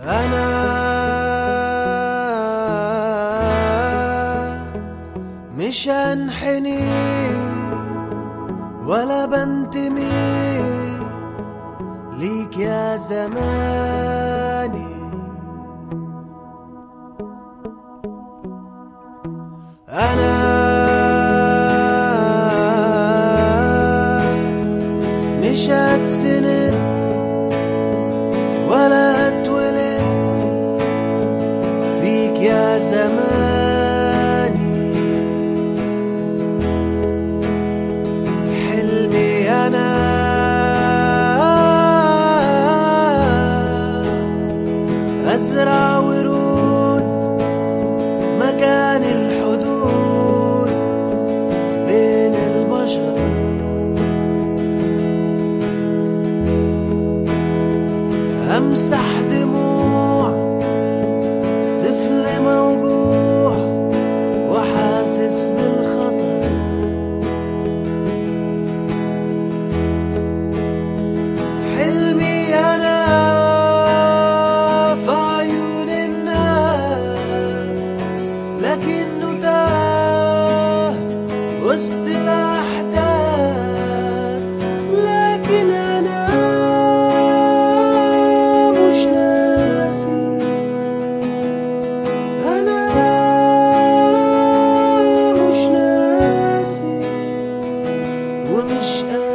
أنا مش هنحني ولا بنتمي ليك يا زماني أنا مش هتسند ولا هتولد فيك يا زماني حلمي أنا أزرع ورود مكان الحدود بين البشر أمسح دموع طفل موجوع وحاسس بالخطر حلمي أنا في عيون الناس لكنه تاه وسط الأحداث لكن أنا مش ناسي أنا مش ناسي ومش قادر